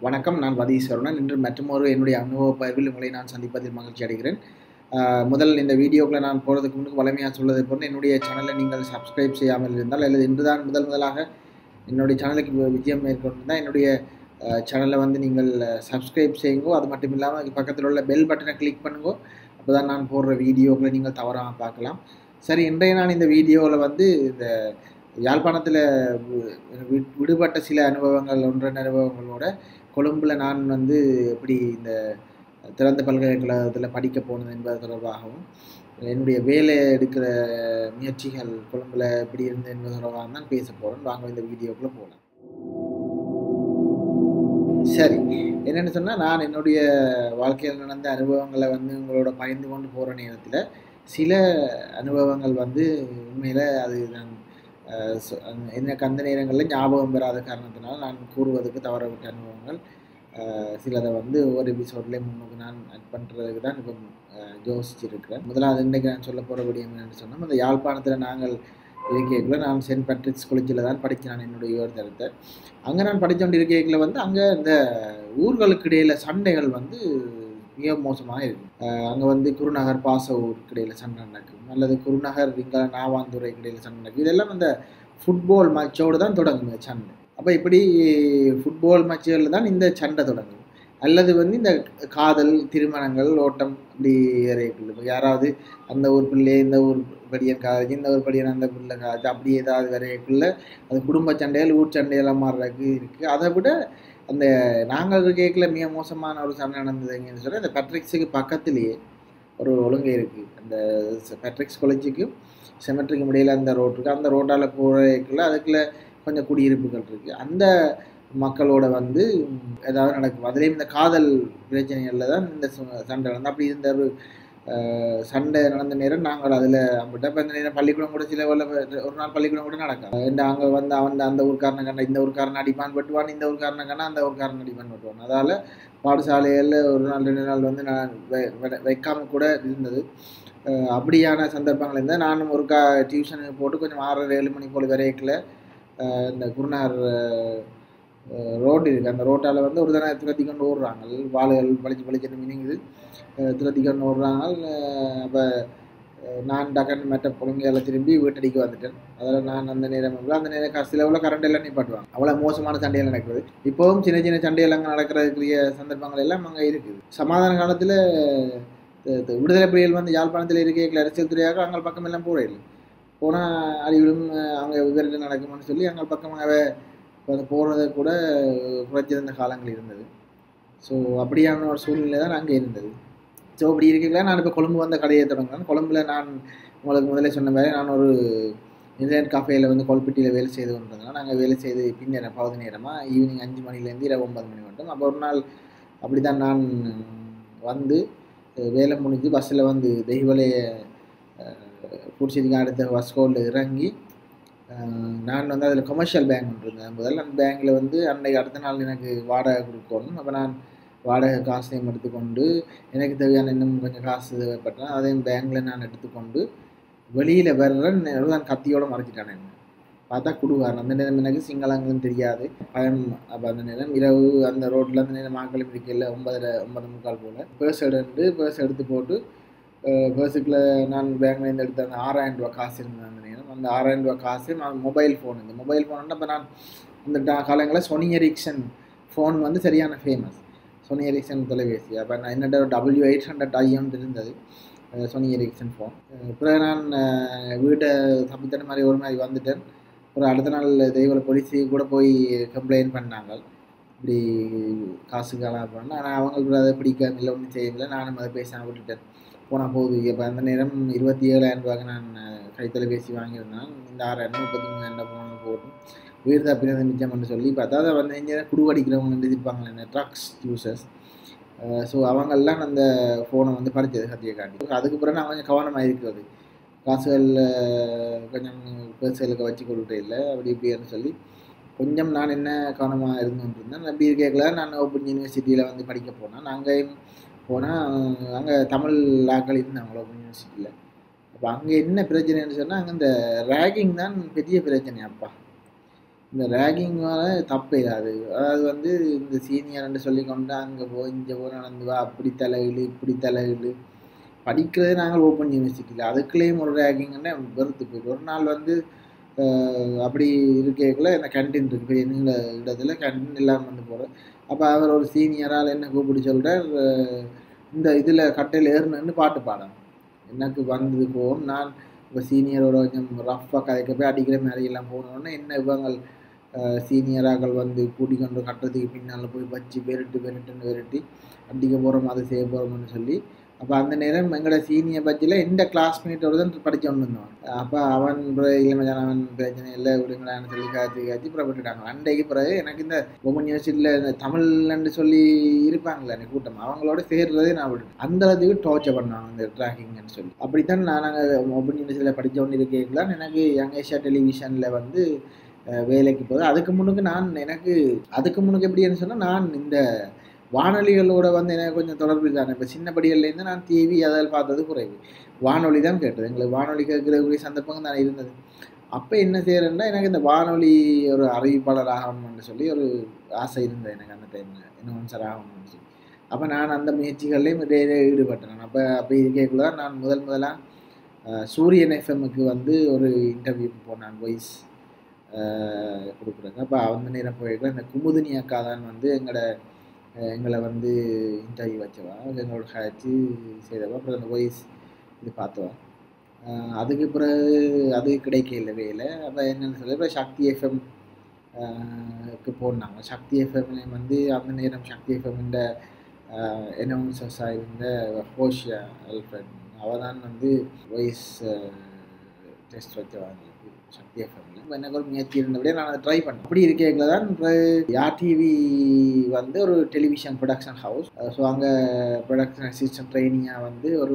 வணக்கம் நான் வதீஸ்வரனன் இன்று மற்றொரு என்னுடைய அனுபவ பகிர்வில் உங்களை நான் சந்திப்பதில் மகிழ்ச்சி அடைகிறேன் ஆஹ் முதல் இந்த வீடியோக்களை நான் போகிறதுக்கு முன்னுக்கு வளமையாக சொல்வதை போன்று என்னுடைய சேனலை நீங்கள் சப்ஸ்கிரைப் செய்யாமல் இருந்தால் அல்லது இன்றுதான் முதல் முதலாக என்னுடைய சேனலுக்கு வி- விஜயம் மேற்கொண்டிருந்தால் என்னுடைய சேனலை வந்து நீங்கள் சப்ஸ்கிரைப் செய்யுங்கோ அது மட்டும் இல்லாமல் பக்கத்தில் உள்ள பெல் பட்டனை கிளிக் பண்ணுங்கோ அப்போ தான் நான் போடுற வீடியோக்களை நீங்கள் தவறாமல் பார்க்கலாம் சரி இன்றைய நான் இந்த வீடியோவில் வந்து இந்த யாழ்ப்பாணத்தில் வி- விடுபட்ட சில அனுபவங்கள் ஒன்றரை அனுபவங்களோட கொழும்புல நான் வந்து எப்படி இந்த திறந்த பல்கலைக்கழகத்தில் படிக்க போனது என்பது தொடர்பாகவும் என்னுடைய வேலை எடுக்கிற முயற்சிகள் கொழும்புல எப்படி இருந்து என்பது தொடர்பாக தான் பேச போகிறேன் வாங்க இந்த வீடியோக்குள்ளே போகலாம் சரி என்னென்னு சொன்னால் நான் என்னுடைய வாழ்க்கையில் நடந்த அனுபவங்களை வந்து உங்களோட பகிர்ந்து கொண்டு போகிற நேரத்தில் சில அனுபவங்கள் வந்து உண்மையில் அது நான் அஹ், சொ- அந்த- எனக்கு அந்த நேரங்களில் ஞாபகம் பெறாத காரணத்தினால் நான் கூறுவதற்கு தவறவிட்ட அனுபவங்கள் அஹ், சிலதை வந்து ஒவ்வொரு எபிசோட்லேயே முன்னுக்கு நான் அட் பண்ணுறதுக்கு தான் இப்போ அஹ், யோசிச்சிருக்கிறேன் முதலாவது இன்றைக்கு நான் சொல்ல போகிற விடயம் என்னென்னு சொன்னால் இந்த யாழ்ப்பாணத்தில் நாங்கள் இருக்கைக்குள்ள நான் சென்ட் பேட்ரிக்ஸ் காலேஜில் தான் படித்தேன் நான் என்னுடைய உயர்தரத்தை அங்கே நான் படித்து கொண்டு இருக்கைக்குள்ள வந்து அங்கே இந்த ஊர்களுக்கு இடையில சண்டைகள் வந்து மிக மோசமாக இருக்கும் அங்கே வந்து குருநகர் பாச ஊருக்கு இடையில சண்டை நடக்கும் அல்லது குருநகர் இங்கே நாவாந்துறைக்கு இடையில சண்டை நடக்கும் இதெல்லாம் இந்த ஃபுட்பால் மேட்சோடு தான் தொடங்கும் இந்த சண்டை அப்போ இப்படி ஃபுட்பால் மேட்சுகளில் தான் இந்த சண்டை தொடங்கும் அல்லது வந்து இந்த காதல் திருமணங்கள் ஓட்டம் அப்படி இறைக்குள்ள இப்போ யாராவது அந்த ஊர் பிள்ளை இந்த ஊர் படியன் காலேஜ் இந்த ஊர் படியன் அந்த பிள்ளை காலேஜ் அப்படி ஏதாவது வரைக்குள்ள அது குடும்ப சண்டைகள் ஊர் சண்டையெல்லாம் மாறுறதுக்கு இருக்குது அதை விட அந்த நாங்கள் கேட்கல மிக மோசமான ஒரு சண்டை நடந்ததுங்கன்னு சொல்லி அந்த பேட்ரிக்ஸுக்கு பக்கத்துலேயே ஒரு ஒழுங்கு இருக்குது அந்த பேட்ரிக்ஸ் காலேஜுக்கும் செமெட்ரிக்கும் இடையில அந்த ரோட் இருக்குது அந்த ரோட்டால் போகிறதுக்குள்ள அதுக்குள்ள கொஞ்சம் குடியிருப்புகள் இருக்குது அந்த மக்களோட வந்து ம், ஏதாவது நடக்கும் அதுலேயும் இந்த காதல் பிரச்சனைகளில் தான் இந்த சு- சண்டை நடந்து அப்படி இருந்த ஒரு அஹ், சண்டை நடந்த நேரம் நாங்கள் அதில் அம்பிட்ட இப்போ இந்த நேரம் பள்ளிக்கூடம் கூட சில வேளை ஒரு நாள் பள்ளிக்கூடம் கூட நடக்கும் இந்த அங்கே வந்து அவன் அந்த ஊர்க்காரனை கண்ட இந்த ஊர்க்காரன் அடிப்பான் வெட்டுவான் இந்த ஊர்க்காரனை கண்டா அந்த ஊர்க்காரன் அடிப்பான் வெட்டுவான் அதால் பாடசாலைகளில் ஒரு நாள் ரெண்டு நாள் வந்து நான் வை- வை- வைக்காம கூட இருந்தது அஹ், அப்படியான சந்தர்ப்பங்கள் இருந்தால் நானும் ஒரு கா டியூஷனுக்கு போட்டு கொஞ்சம் ஆறரை ஏழு மணி போல் வரைக்கில் இந்த குருநார் ரோடு இருக்குது அந்த ரோட்டால் வந்து ஒரு தடவை துரத்தி கொண்டு ஓடுறாங்க வாளுகள் பளிச்சு பளிச்சுன்னு மினிங்குது அஹ் துரத்தி கொண்டு ஓடுறாங்க அப்போ நான் டக்குன்னு மற்ற பொழுங்கையில் திரும்பி வீட்டடிக்கு வந்துட்டேன் அதில் நான் அந்த நேரம் வந்து அந்த நேரம் க- சில உள்ள கரண்ட் எல்லாம் நிப்பாட்டுவாங்க அவ்வளோ மோசமான சண்டைகள் நடக்குது இப்போவும் சின்ன சின்ன சண்டைகள் அங்கே நடக்கிறதுக்குரிய சந்தர்ப்பங்கள் எல்லாம் அங்கே இருக்குது சமாதான காலத்தில் விடுதலை புலிகள் வந்து யாழ்ப்பாணத்தில் இருக்கைகள் அரசியல் துறையாக அங்கே பக்கம் எல்லாம் போகிற இல்லை போனால் அடிவிடும் அங்கே விவரங்கள் நடக்கும்னு சொல்லி அங்கே பக்கமாக வந்து போகிறத கூட குறைச்சிருந்த காலங்கள் இருந்தது ஸோ அப்படியான ஒரு சூழ்நிலை தான் அங்கே இருந்தது ஸோ அப்படி இருக்கல நான் இப்போ கொழும்பு வந்த கடையை தொடங்கினேன் கொழும்புல நான் உங்களுக்கு முதல்ல சொன்ன மாதிரி நான் ஒரு இன்டர்நெட் காஃபேயில் வந்து கொல்பட்டியில் வேலை செய்து கொண்டிருந்தேன் நாங்கள் வேலை செய்து பின்னேரம் பகுதி நேரமாக ஈவினிங் அஞ்சு மணிலேருந்து இரவு ஒன்பது மணி மட்டும் அப்போ ஒரு நாள் அப்படி தான் நான் வந்து அஹ், வேலை முடிஞ்சு பஸ்ஸில் வந்து தெய்வலைய பிடிச்சதுக்கு அடுத்த பஸ் கோலில் இறங்கி அஹ், நான் வந்து அதில் கமர்ஷியல் பேங்க் ஒன்று இருந்தேன் முதல்ல அந்த பேங்க்கில் வந்து அன்னைக்கு அடுத்த நாள் எனக்கு வாடகை கொடுக்கணும் அப்போ நான் வாடகை காசையும் எடுத்துக்கொண்டு எனக்கு தேவையான இன்னும் கொஞ்சம் காசு தேவைப்பட்டேன் அதையும் பேங்க்கில் நான் எடுத்துக்கொண்டு வெளியில் வர்றேன் நான் கத்தியோட மறைச்சிட்டானே என்ன பார்த்தா குடுவார் அந்த நேரம் எனக்கு சிங்களங்களும் தெரியாது பயம் அப்போ அந்த நேரம் இரவு அந்த ரோட்டில் அந்த நேரம் மாக்களும் இருக்கையில் ஒன்பதரை ஒன்பது முக்கால் போல் பேர்ஸ் எடுத்து பேர்ஸ் எடுத்து போட்டு பேர்ஸுக்குள்ள நான் பேங்க்லேருந்து எடுத்த அந்த ஆறாயிரம் ரூபா காசு இருந்தது அந்த நேரம் அந்த ஆறாயிரம் ரூபா காசு நான் மொபைல் ஃபோன் இந்த மொபைல் ஃபோன் அப்போ நான் அந்த டா- காலங்களில் சொனி எரிக்சன் ஃபோன் வந்து சரியான ஃபேமஸ் சொனி எரிக்சன் தொலைபேசி அப்போ நான் என்னோட டபிள்யூ எயிட் ஹண்ட்ரட் ஐஎம் இருந்தது அஹ் சொனி எரிக்சன் ஃபோன் பிறகு நான் அஹ், வீட்டை தப்பித்தன மாதிரி ஒரு மாதிரி வந்துட்டேன் ஒரு அடுத்த நாள் தெய்வ போலீஸு கூட போய் கம்ப்ளைண்ட் பண்ணாங்க இப்படி காசு காலம் பண்ண ஆனால் அவங்க அதை பிடிக்க இல்லை ஒன்றும் செய்யல நானும் அதை பேசாம விட்டுட்டேன் போனால் போகுது இப்போ அந்த நேரம் இருபத்தி ஏழாயிரம் ரூபாய்க்கு நான் அஹ், கைத்தொலைபேசி வாங்கியிருந்தேன் இந்த ஆறாயிரம் முப்பத்தி மூணாயிரம் போன போட்டு உயிர் தப்பினது மிச்சம்னு சொல்லி பார்த்தா அதை வந்து இங்கே குடுவடிக்கிறவங்க இருப்பாங்களே இந்த ட்ரக்ஸ் யூசர்ஸ் ஸோ அவங்கெல்லாம் அந்த ஃபோனை வந்து பறிச்சது சத்தியை காட்டி அதுக்கு பிறகு நான் கொஞ்சம் கவனமாக இருக்கிறது காசுகள் அஹ், கொஞ்சம் பேசுகளுக்கு வச்சு கொள்கிட்ட இல்லை அப்படி இப்படின்னு சொல்லி கொஞ்சம் நான் என்ன கவனமாக இருந்து இருந்தேன் அப்படி இருக்கல நான் ஓப்பன் யூனிவர்சிட்டியில் வந்து படிக்க போனேன் அங்கேயும் போனால் அங்கே தமிழ் ஆக்கள் இருந்தாங்க ஓப்பன் யூனிவர்சிட்டியில் அப்போ அங்கே என்ன பிரச்சனைன்னு சொன்னால் அங்கே இந்த ரேகிங் தான் பெரிய பிரச்சனை அப்பா இந்த ரேகிங் தப்பு அது அதாவது வந்து இந்த சீனியர்னு சொல்லி கொண்டு அங்கே போ இங்கே போ நடந்து வா அப்படி தலையிடு இப்படி தலையிடு படிக்கிறதே நாங்கள் ஓப்பன் யூனிவர்சிட்டியில் அதுக்குள்ளேயும் ஒரு ரேகிங்னா வெறுத்து போயிட்டு ஒரு நாள் வந்து அஹ், அப்படி இருக்கக்குள்ள இந்த கேன்டீன் இருக்கு பெரிய நீங்கள இடத்துல கேன்டீன் இல்லாமல் வந்து போகிறேன் அப்போ அவர் ஒரு சீனியரால் என்ன கூப்பிட்டு சொல்கிறார் இந்த இதில் கட்டையில் ஏறணுன்னு பாட்டு பாடணும் எனக்கு வந்தது போகும் நான் இப்போ சீனியரோட கொஞ்சம் ரஃப்பாக கதைக்க போய் அடிக்கிற மாதிரி எல்லாம் போனோடனே என்ன இவங்க சீனியராக்கள் வந்து கூட்டிக் கொண்டு கட்டுறதுக்கு பின்னால் போய் வச்சு பெருட்டு பெருட்டுன்னு விரட்டி அடிக்க போகிறோம் அது செய்ய போகிறோம்னு சொல்லி அப்போ அந்த நேரம் எங்களோட சீனியர் பட்சியில் எந்த கிளாஸ்மேட்டோட தான் படிச்சு கொண்டு இருந்தவன் அப்போ அவன் இளமஜான அவன் பிரச்சனை இல்லை விடுங்களான்னு சொல்லி காய்ச்சி காய்ச்சி புறப்பட்டுட்டாங்க அன்றைக்கு பிறகு எனக்கு இந்த உமன் யூனிவர்சிட்டியில் இந்த தமிழ்லன்னு சொல்லி இருப்பாங்களே அந்த கூட்டம் அவங்களோட சேர்றதே நான் விடு அந்த அளவுக்கு டார்ச்சர் பண்ணுவாங்க இந்த ட்ராக்கிங்னு சொல்லி அப்படித்தான் நான் நாங்கள் ஓப்பன் யூனிவர்சிட்டியில் படித்த கொண்டு இருக்கீங்களாம் எனக்கு யங் ஏஷியா டெலிவிஷனில் வந்து அஹ், வேலைக்கு போகுது அதுக்கு முன்னுக்கு நான் எனக்கு அதுக்கு முன்னுக்கு எப்படின்னு சொன்னால் நான் இந்த வானொலிகளோட வந்து எனக்கு கொஞ்சம் தொடர்பு தானே இப்போ சின்ன படிகள்லேருந்து நான் டிவி அதில் பார்த்தது குறைவு வானொலி தான் கேட்டது எங்களுக்கு வானொலி கேட்கக்கூடிய சந்தர்ப்பங்கள் தான் இருந்தது அப்போ என்ன செய்யறேன்னா எனக்கு இந்த வானொலி ஒரு அறிவிப்பாளர் ஆகணும்னு சொல்லி ஒரு ஆசை இருந்தது எனக்கு அந்த டைமில் இன்வென்சர் ஆகணும்னு சொல்லி அப்போ நான் அந்த முயற்சிகள்லேயும் நிறைய ஈடுபட்டேன் அப்போ அப்போ இருக்கக்குள்ள தான் நான் முதல் முதலாக சூரியன் எஃப்எம்முக்கு வந்து ஒரு இன்டர்வியூ போனேன் வாய்ஸ் கொடுக்குறாங்க அப்போ அந்த நேரம் போயிருக்கேன் இந்த குமுதினி அக்கா தான் வந்து எங்களோட அஹ் எங்களை வந்து இன்டர்வியூ வச்சவா எங்களோட கழிச்சு செய்தவா அப்புறம் அந்த வாய்ஸ் இது பார்த்தவா அஹ் அதுக்கு பிறகு அது கிடைக்கல வேலை அப்போ என்னென்னு சொல்லி இப்போ சக்தி எஃப்எம் க்கு போனாங்க சக்தி எஃப்எம்லேயும் வந்து அந்த நேரம் சக்தி எஃப்எம்ன்ற என்னவுன்சஸாக இருந்த ஹோஷியா அல்ஃபன் அவள் தான் வந்து வாய்ஸ் டெஸ்ட் வச்சவாங்க சக்தி எஃப்எம்ல இப்போ எனக்கு ஒரு முயற்சி இருந்தபடியே நான் அதை ட்ரை பண்ணேன் அப்படி இருக்கேங்கள தான் யார் டிவி வந்து ஒரு டெலிவிஷன் ப்ரொடக்ஷன் ஹவுஸ் ஸோ அங்கே ப்ரொடக்ஷன் அசிஸ்டன்ட் ட்ரைனிங்காக வந்து ஒரு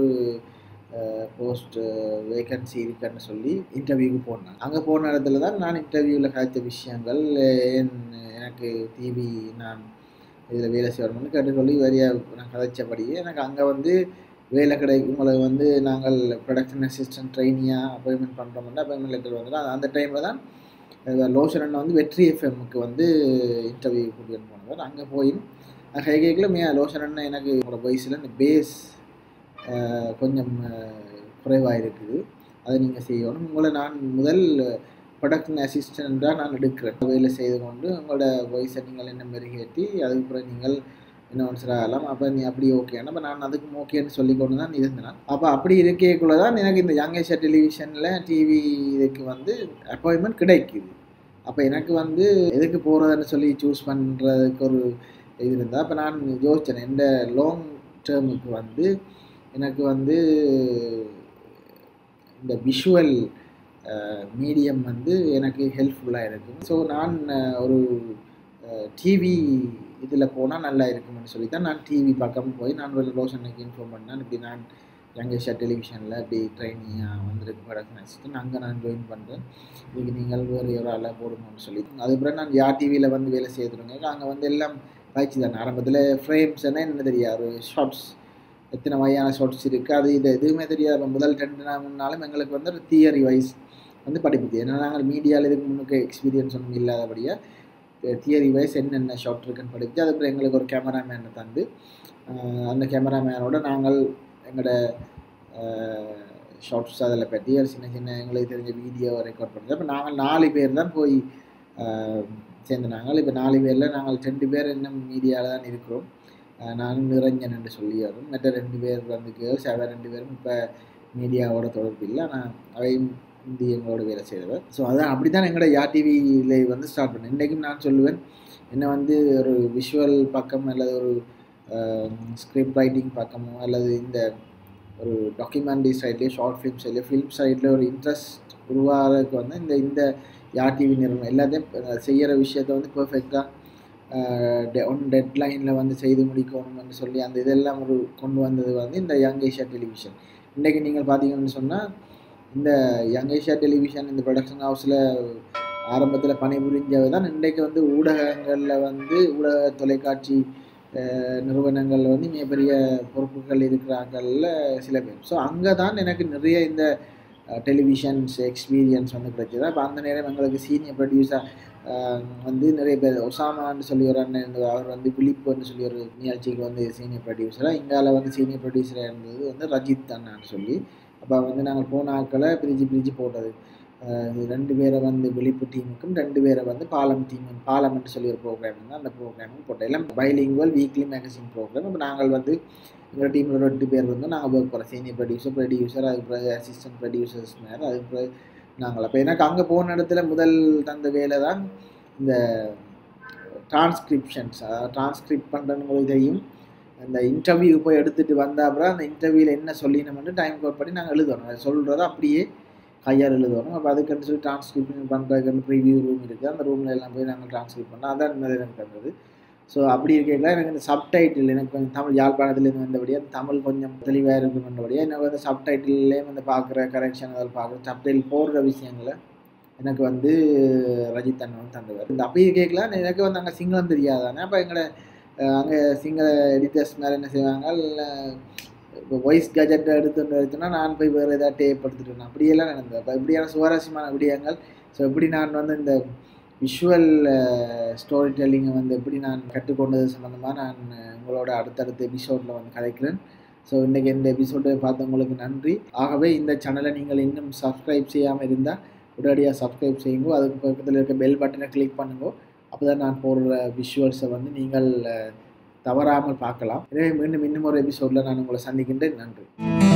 போஸ்ட் வேகன்சி இருக்குன்னு சொல்லி இன்டர்வியூக்கு போனேன் அங்கே போன இடத்துல தான் நான் இன்டர்வியூவில் கிடைச்ச விஷயங்கள் என் எனக்கு டிவி நான் இதில் வேலை செய்யணும்னு கேட்டு சொல்லி வரியா நான் கதைச்சபடியே எனக்கு அங்கே வந்து வேலை கிடைக்கும் உங்களுக்கு வந்து நாங்கள் ப்ரொடக்ஷன் அசிஸ்டன்ட் ட்ரைனியாக அப்பாயின்மெண்ட் பண்ணுறோம்னா அப்பாயின்மெண்ட் லெட்டர் வந்து அந்த டைமில் தான் லோஷன் வந்து வெற்றி எஃப்எம்முக்கு வந்து இன்டர்வியூ கூட்டிகிட்டு போனவர் அங்கே போய் ஹை கேக்கில் மே லோஷன் அண்ணன் எனக்கு உங்களோட வயசில் இந்த பேஸ் கொஞ்சம் குறைவாக இருக்குது அதை நீங்கள் செய்யணும் உங்களை நான் முதல் ப்ரொடக்ஷன் அசிஸ்டண்ட்டாக நான் எடுக்கிறேன் வேலை செய்து கொண்டு உங்களோட வயசை நீங்கள் என்ன மெருகேற்றி அதுக்கப்புறம் நீங்கள் என்ன ஆகலாம் அப்போ நீ அப்படி ஓகேனா அப்போ நான் அதுக்கு ஓகேன்னு சொல்லி கொண்டு தான் இருந்தேன் அப்போ அப்படி இருக்கக்குள்ள தான் எனக்கு இந்த யங் ஏஷியா டெலிவிஷனில் டிவி இதுக்கு வந்து அப்பாயின்மெண்ட் கிடைக்குது அப்போ எனக்கு வந்து எதுக்கு போகிறதுன்னு சொல்லி சூஸ் பண்ணுறதுக்கு ஒரு இது இருந்தால் அப்போ நான் யோசித்தேன் இந்த லாங் டேர்முக்கு வந்து எனக்கு வந்து இந்த விஷுவல் மீடியம் வந்து எனக்கு ஹெல்ப்ஃபுல்லாக இருக்கும் ஸோ நான் ஒரு டிவி இதில் போனால் நல்லா இருக்கும்னு சொல்லி தான் நான் டிவி பக்கம் போய் நான் ஒரு லோஷனுக்கு இன்ஃபார்ம் பண்ணேன் இப்படி நான் யங்கேஷா டெலிவிஷனில் இப்படி ட்ரைனிங்காக வந்திருக்கு ப்ரொடக்ஷன் அசிஸ்டன்ட் அங்கே நான் ஜாயின் பண்ணுறேன் இதுக்கு நீங்கள் வேறு ஒரு ஆளாக போடணும்னு சொல்லி அதுக்கப்புறம் நான் யார் டிவியில் வந்து வேலை செய்துருங்க அங்கே வந்து எல்லாம் பயிற்சி தானே ஆரம்பத்தில் ஃப்ரேம்ஸ் என்ன தெரியாது ஒரு ஷார்ட்ஸ் எத்தனை வகையான ஷார்ட்ஸ் இருக்குது அது இது எதுவுமே தெரியாது முதல் ரெண்டு நாள் மூணு நாளும் எங்களுக்கு வந்து ஒரு தியரி வைஸ் வந்து படிப்புது ஏன்னா நாங்கள் மீடியாவில் இதுக்கு முன்னுக்கு எக்ஸ்பீரியன்ஸ் ஒன்றும் இல்லாதபடியாக தியரி வைஸ் என்னென்ன ஷார்ட் இருக்குன்னு படித்து அதுக்கப்புறம் எங்களுக்கு ஒரு கேமராமேனை தந்து அந்த கேமராமேனோட நாங்கள் எங்களோட ஷார்ட்ஸ் அதில் பற்றி ஒரு சின்ன சின்ன எங்களுக்கு தெரிஞ்ச வீடியோ ரெக்கார்ட் பண்ணுறது அப்போ நாங்கள் நாலு பேர் தான் போய் சேர்ந்து நாங்கள் இப்போ நாலு பேரில் நாங்கள் ரெண்டு பேர் இன்னும் மீடியாவில் தான் இருக்கிறோம் நானும் நிரஞ்சன் என்று சொல்லி வரும் மற்ற ரெண்டு பேர் வந்து கேர்ள்ஸ் அவ ரெண்டு பேரும் இப்போ மீடியாவோட தொடர்பு இல்லை ஆனால் அவையும் இந்தி எங்களோட வேலை செய்தவர் ஸோ அதான் அப்படி தான் எங்களோட யா டிவியில் வந்து ஸ்டார்ட் பண்ணேன் இன்றைக்கும் நான் சொல்லுவேன் என்ன வந்து ஒரு விஷுவல் பக்கம் அல்லது ஒரு ஸ்கிரிப்ட் ரைட்டிங் பக்கமோ அல்லது இந்த ஒரு டாக்குமெண்ட்ரி சைட்லேயோ ஷார்ட் ஃபிலிம் சைட்லேயோ ஃபிலிம் சைடில் ஒரு இன்ட்ரெஸ்ட் உருவாகிறதுக்கு வந்து இந்த இந்த யா டிவி நிறுவனம் எல்லாத்தையும் செய்கிற விஷயத்த வந்து பர்ஃபெக்டாக ஒன் டெட்லைனில் வந்து செய்து முடிக்கணும்னு சொல்லி அந்த இதெல்லாம் ஒரு கொண்டு வந்தது வந்து இந்த யங் ஏஷியா டெலிவிஷன் இன்றைக்கி நீங்கள் பார்த்தீங்கன்னு சொன்னால் இந்த யங் ஏஷியா டெலிவிஷன் இந்த ப்ரொடக்ஷன் ஹவுஸில் ஆரம்பத்தில் பணிபுரிஞ்சது தான் இன்றைக்கு வந்து ஊடகங்களில் வந்து ஊடக தொலைக்காட்சி நிறுவனங்கள் வந்து மிகப்பெரிய பொறுப்புகள் இருக்கிறாங்கல்ல சில பேர் ஸோ அங்கே தான் எனக்கு நிறைய இந்த டெலிவிஷன்ஸ் எக்ஸ்பீரியன்ஸ் வந்து கிடைச்சது அப்போ அந்த நேரம் எங்களுக்கு சீனியர் ப்ரொடியூசர் வந்து நிறைய பேர் ஒசாமான்னு சொல்லி ஒரு அண்ணன் இருந்தவர். அவர் வந்து விழிப்புன்னு சொல்லி ஒரு நிகழ்ச்சிக்கு வந்து சீனியர் ப்ரொடியூசராக இங்கால வந்து சீனியர் ப்ரொடியூசராக இருந்தது வந்து ரஜித் அண்ணான்னு சொல்லி அப்போ வந்து நாங்கள் போன ஆட்களை பிரித்து பிரித்து போட்டது அஹ் இது ரெண்டு பேரை வந்து விழிப்பு டீமுக்கும் ரெண்டு பேரை வந்து பாலம் டீம் பாலம்னு சொல்லி ஒரு ப்ரோக்ராம் இருந்தால் அந்த ப்ரோக்ராமும் போட்டோம் எல்லாம் பைலிங்குவல் வீக்லி மேகசின் ப்ரோக்ராம் இப்போ நாங்கள் வந்து எங்கள் டீமில் ரெண்டு பேர் இருந்தோம் நாங்கள் ஒர்க் போகிறோம் சீனியர் ப்ரொடியூசர் ப்ரொடியூசர் அதுக்கு பிறகு அசிஸ்டன்ட் ப்ரொடியூசர்ஸ் மேலே அதுக்கு பிறகு நாங்கள் அப்போ எனக்கு அங்கே போன இடத்துல முதல் தந்த வேலை தான் இந்த டிரான்ஸ்கிரிப்ஷன்ஸ் அதாவது டிரான்ஸ்கிரிப்ட் பண்ணுறவங்களுக்கு தெரியும் அந்த இன்டர்வியூ போய் எடுத்துகிட்டு வந்த அப்புறம் அந்த இன்டர்வியூவில் என்ன சொல்லினோம்னு டைம் கோட் பண்ணி நாங்கள் எழுதணும் அது சொல்கிறத அப்படியே கையால் எழுதணும் அப்போ அதுக்குன்னு சொல்லி டிரான்ஸ்கிரிப்ஷன் பண்ணுறதுக்கு ப்ரிவியூ ரூம் இருக்குது அந்த ரூமில் எல்லாம் போய் நாங்கள் டிரான்ஸ்கிரிப்ட் பண்ணோம் அதான் இருந்தது எனக்கு தந்தது ஸோ அப்படி இருக்கையில் எனக்கு இந்த சப்டைட்டில் எனக்கு கொஞ்சம் தமிழ் யாழ்ப்பாணத்துலேருந்து வந்தபடியே அந்த தமிழ் கொஞ்சம் தெளிவாக இருக்குன்றபடியே எனக்கு வந்து சப்டைட்டில்லேயும் வந்து பார்க்குற கரெக்ஷன் அதில் பார்க்குற சப்டைட்டில் போடுற விஷயங்களை எனக்கு வந்து ரஜித் அண்ணன் வந்து தந்தவர் இந்த அப்படி கேட்கலாம் எனக்கு வந்து அங்கே சிங்களம் தெரியாதானே அப்போ எங்களை அங்கே சிங்கள எடிட்டர்ஸ் மேலே என்ன செய்வாங்க இல்லை இப்போ வாய்ஸ் கஜெட் எடுத்துட்டு வச்சுன்னா நான் போய் வேறு ஏதாவது டேப் எடுத்துட்டு அப்படியெல்லாம் நடந்தது அப்போ இப்படியான சுவாரஸ்யமான விடயங்கள் ஸோ எப்படி நான் வந்து இந்த விஷுவல் ஸ்டோரி டெல்லிங்கை வந்து எப்படி நான் கற்றுக்கொண்டது சம்மந்தமாக நான் உங்களோட அடுத்தடுத்த எபிசோடில் வந்து கதைக்கிறேன் ஸோ இன்றைக்கி இந்த எபிசோடை பார்த்தவங்களுக்கு நன்றி ஆகவே இந்த சேனலை நீங்கள் இன்னும் சப்ஸ்கிரைப் செய்யாமல் இருந்தால் உடனடியாக சப்ஸ்கிரைப் செய்யுங்க அதுக்கு பக்கத்தில் இருக்க பெல் பட்டனை கிளிக் பண்ணுங்க அப்போ தான் நான் போடுற விஷுவல்ஸை வந்து நீங்கள் தவறாமல் பார்க்கலாம் எனவே மீண்டும் இன்னும் ஒரு எபிசோடில் நான் உங்களை சந்திக்கின்றேன் நன்றி